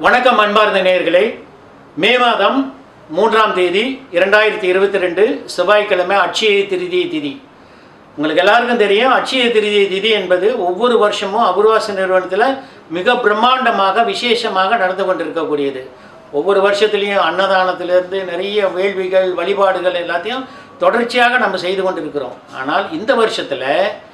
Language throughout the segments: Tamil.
வணக்கம் அன்பார்ந்த நேயர்களே மே மாதம் மூன்றாம் தேதி இரண்டாயிரத்தி இருபத்தி ரெண்டு செவ்வாய்க்கிழமை அட்சய திருதி திதி உங்களுக்கு எல்லாருக்கும் தெரியும் அட்சய திருதி திதி என்பது ஒவ்வொரு வருஷமும் அபூர்வாச நிறுவனத்தில் மிக பிரம்மாண்டமாக விசேஷமாக நடந்து கொண்டிருக்கக்கூடியது ஒவ்வொரு வருஷத்துலேயும் அன்னதானத்திலிருந்து நிறைய வேள்விகள் வழிபாடுகள் எல்லாத்தையும் தொடர்ச்சியாக நம்ம செய்து கொண்டிருக்கிறோம் ஆனால் இந்த வருஷத்தில்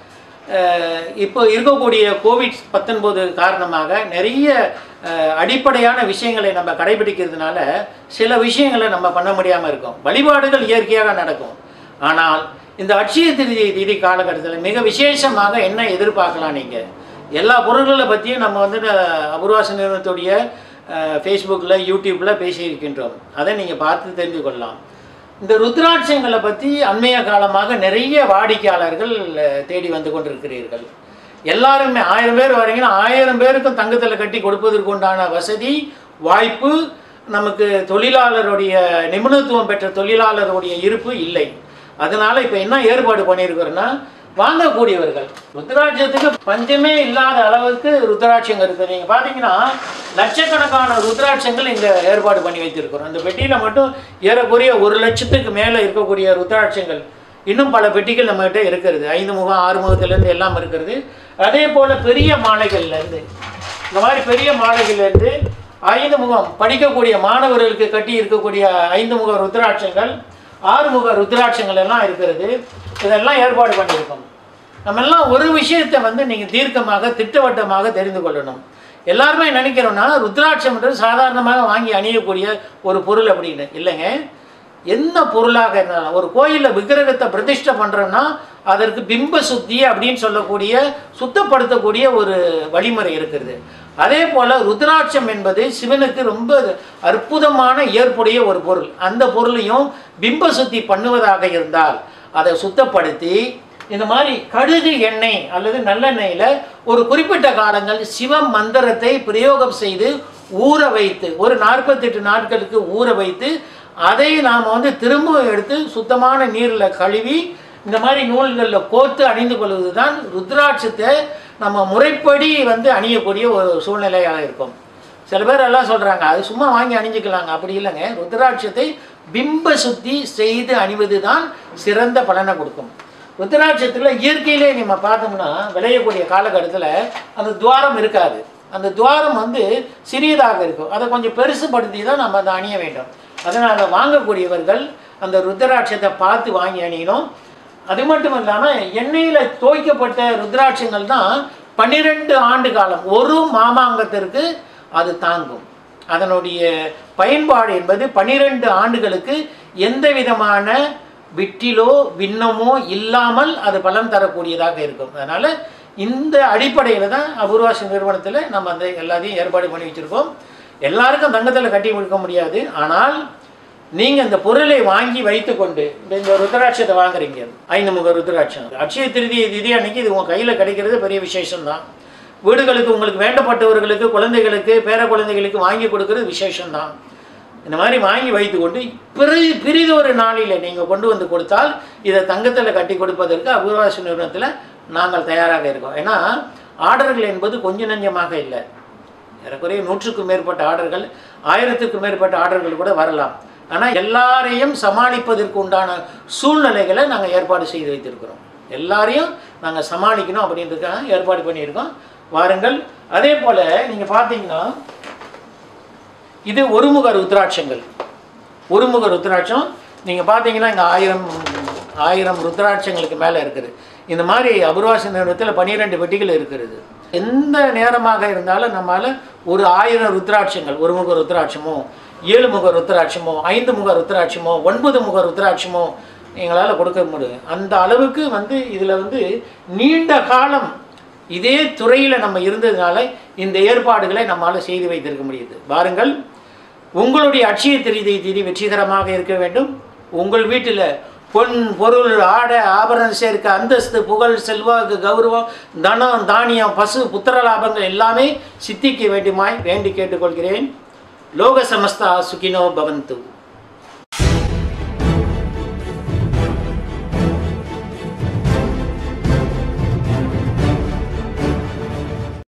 அஹ் இப்போ இருக்கக்கூடிய கோவிட் பத்தொன்பது காரணமாக நிறைய அஹ், அடிப்படையான விஷயங்களை நம்ம கடைபிடிக்கிறதுனால சில விஷயங்களை நம்ம பண்ண முடியாமல் இருக்கோம் வழிபாடுகள் இயற்கையாக நடக்கும் ஆனால் இந்த அட்சய திருதி திதி காலகட்டத்தில் மிக விசேஷமாக என்ன எதிர்பார்க்கலாம் நீங்கள் எல்லா பொருள்களை பற்றியும் நம்ம வந்து அஹ், அபூர்வாச நிறுவனத்துடைய ஃபேஸ்புக்கில் யூடியூப்பில் பேசியிருக்கின்றோம் அதை நீங்கள் பார்த்து தெரிந்து கொள்ளலாம் இந்த ருத்ராட்சங்களை பற்றி அண்மைய காலமாக நிறைய வாடிக்கையாளர்கள் அஹ், தேடி வந்து கொண்டிருக்கிறீர்கள் எல்லாருமே ஆயிரம் பேர் வரீங்கன்னா ஆயிரம் பேருக்கும் தங்கத்தில் கட்டி கொடுப்பதற்கு உண்டான வசதி வாய்ப்பு நமக்கு தொழிலாளருடைய நிபுணத்துவம் பெற்ற தொழிலாளருடைய இருப்பு இல்லை அதனால இப்போ என்ன ஏற்பாடு பண்ணியிருக்கிறோன்னா வாங்கக்கூடியவர்கள் ருத்ராட்சத்துக்கு பஞ்சமே இல்லாத அளவுக்கு ருத்ராட்சங்கள் இருக்குது நீங்கள் பார்த்தீங்கன்னா லட்சக்கணக்கான ருத்ராட்சங்கள் இங்கே ஏற்பாடு பண்ணி வைத்திருக்கிறோம் இந்த பெட்டியில் மட்டும் ஏறக்குறைய ஒரு லட்சத்துக்கு மேலே இருக்கக்கூடிய ருத்ராட்சங்கள் இன்னும் பல பெட்டிகள் நம்மகிட்ட இருக்கிறது ஐந்து முகம் ஆறு முகத்துலேருந்து எல்லாம் இருக்கிறது அதே போல் பெரிய மாலைகள்லேருந்து இந்த மாதிரி பெரிய மாலைகள்லேருந்து ஐந்து முகம் படிக்கக்கூடிய மாணவர்களுக்கு கட்டி இருக்கக்கூடிய ஐந்து முக ருத்ராட்சங்கள் ஆறு முக ருத்ராட்சங்கள் எல்லாம் இருக்கிறது இதெல்லாம் ஏற்பாடு பண்ணியிருக்கோம் நம்ம எல்லாம் ஒரு விஷயத்தை வந்து நீங்கள் தீர்க்கமாக திட்டவட்டமாக தெரிந்து கொள்ளணும் எல்லாருமே நினைக்கிறோன்னா ருத்ராட்சம்ன்றது சாதாரணமாக வாங்கி அணியக்கூடிய ஒரு பொருள் அப்படின்னு இல்லைங்க என்ன பொருளாக இருந்தாலும் ஒரு கோயிலில் விக்கிரகத்தை பிரதிஷ்டை பண்ணுறோன்னா அதற்கு பிம்ப சுத்தி அப்படின்னு சொல்லக்கூடிய சுத்தப்படுத்தக்கூடிய ஒரு வழிமுறை இருக்கிறது அதே போல் ருத்ராட்சம் என்பது சிவனுக்கு ரொம்ப அற்புதமான ஏற்புடைய ஒரு பொருள் அந்த பொருளையும் பிம்ப சுத்தி பண்ணுவதாக இருந்தால் அதை சுத்தப்படுத்தி இந்த மாதிரி கடுகு எண்ணெய் அல்லது நல்லெண்ணெயில் ஒரு குறிப்பிட்ட காலங்கள் சிவ மந்திரத்தை பிரயோகம் செய்து ஊற வைத்து ஒரு நாற்பத்தெட்டு நாட்களுக்கு ஊற வைத்து அதை நாம் வந்து திரும்ப எடுத்து சுத்தமான நீரில் கழுவி இந்த மாதிரி நூல்களில் கோர்த்து அணிந்து கொள்வது தான் ருத்ராட்சத்தை நம்ம முறைப்படி வந்து அணியக்கூடிய ஒரு சூழ்நிலையாக இருக்கும் சில பேர் எல்லாம் சொல்கிறாங்க அது சும்மா வாங்கி அணிஞ்சுக்கலாங்க அப்படி இல்லைங்க ருத்ராட்சத்தை பிம்ப சுத்தி செய்து அணிவது தான் சிறந்த பலனை கொடுக்கும் ருத்ராட்சத்தில் இயற்கையிலே நம்ம பார்த்தோம்னா விளையக்கூடிய காலகட்டத்தில் அந்த துவாரம் இருக்காது அந்த துவாரம் வந்து சிறியதாக இருக்கும் அதை கொஞ்சம் பெருசுபடுத்தி தான் நம்ம அதை அணிய வேண்டும் அதனால் வாங்கக்கூடியவர்கள் அந்த ருத்ராட்சத்தை பார்த்து வாங்கி அணியணும் அது மட்டும் இல்லாமல் எண்ணெயில் தோய்க்கப்பட்ட ருத்ராட்சங்கள் தான் பன்னிரெண்டு ஆண்டு காலம் ஒரு மாமாங்கத்திற்கு அது தாங்கும் அதனுடைய பயன்பாடு என்பது பன்னிரெண்டு ஆண்டுகளுக்கு எந்த விதமான விட்டிலோ விண்ணமோ இல்லாமல் அது பலன் தரக்கூடியதாக இருக்கும் அதனால் இந்த அடிப்படையில் தான் அபூர்வாசி நிறுவனத்தில் நம்ம அந்த எல்லாத்தையும் ஏற்பாடு பண்ணி வச்சுருக்கோம் எல்லாருக்கும் தங்கத்தில் கட்டி கொடுக்க முடியாது ஆனால் நீங்கள் இந்த பொருளை வாங்கி வைத்துக்கொண்டு இந்த இந்த ருத்ராட்சத்தை வாங்குறீங்க ஐந்து முக ருத்ராட்சம் அட்சய திருதி திதி அன்னைக்கு இது உங்கள் கையில் கிடைக்கிறது பெரிய விசேஷம்தான் வீடுகளுக்கு உங்களுக்கு வேண்டப்பட்டவர்களுக்கு குழந்தைகளுக்கு பேர குழந்தைகளுக்கு வாங்கி கொடுக்கறது விசேஷம்தான் இந்த மாதிரி வாங்கி வைத்துக்கொண்டு பிரி பிரிதொரு நாளில் நீங்கள் கொண்டு வந்து கொடுத்தால் இதை தங்கத்தில் கட்டி கொடுப்பதற்கு அபூர்வாசி நிறுவனத்தில் நாங்கள் தயாராக இருக்கோம் ஏன்னா ஆர்டர்கள் என்பது கொஞ்சம் நஞ்சமாக இல்லை ஏறக்குறைய நூற்றுக்கும் மேற்பட்ட ஆர்டர்கள் ஆயிரத்துக்கும் மேற்பட்ட ஆர்டர்கள் கூட வரலாம் ஆனால் எல்லாரையும் சமாளிப்பதற்கு உண்டான சூழ்நிலைகளை நாங்கள் ஏற்பாடு செய்து வைத்திருக்கிறோம் எல்லாரையும் நாங்கள் சமாளிக்கணும் அப்படின்றதுக்காக ஏற்பாடு பண்ணியிருக்கோம் வாருங்கள் அதே போல் நீங்கள் பார்த்தீங்கன்னா இது ஒருமுக ருத்ராட்சங்கள் ஒருமுக ருத்ராட்சம் நீங்கள் பார்த்தீங்கன்னா இங்கே ஆயிரம் ஆயிரம் ருத்ராட்சங்களுக்கு மேலே இருக்குது இந்த மாதிரி அபூர்வாசி நிறுவனத்தில் பன்னிரெண்டு பெட்டிகள் இருக்கிறது எந்த நேரமாக இருந்தாலும் நம்மால் ஒரு ஆயிரம் ருத்ராட்சங்கள் ஒரு முக ருத்ராட்சமோ ஏழு முக ருத்ராட்சமோ ஐந்து முக ருத்ராட்சமோ ஒன்பது முக ருத்ராட்சமோ எங்களால் கொடுக்க முடியும் அந்த அளவுக்கு வந்து இதில் வந்து நீண்ட காலம் இதே துறையில் நம்ம இருந்ததுனால இந்த ஏற்பாடுகளை நம்மால் செய்து வைத்திருக்க முடியுது பாருங்கள் உங்களுடைய அட்சய திருதி திதி வெற்றிகரமாக இருக்க வேண்டும் உங்கள் வீட்டில் பொன் பொருள் ஆடை ஆபரணம் சேர்க்க அந்தஸ்து புகழ் செல்வாக்கு கௌரவம் தனம் தானியம் பசு புத்திர லாபங்கள் எல்லாமே சித்திக்க வேண்டுமாய் வேண்டி கேட்டுக்கொள்கிறேன் லோக சமஸ்தா சுகினோ பவந்து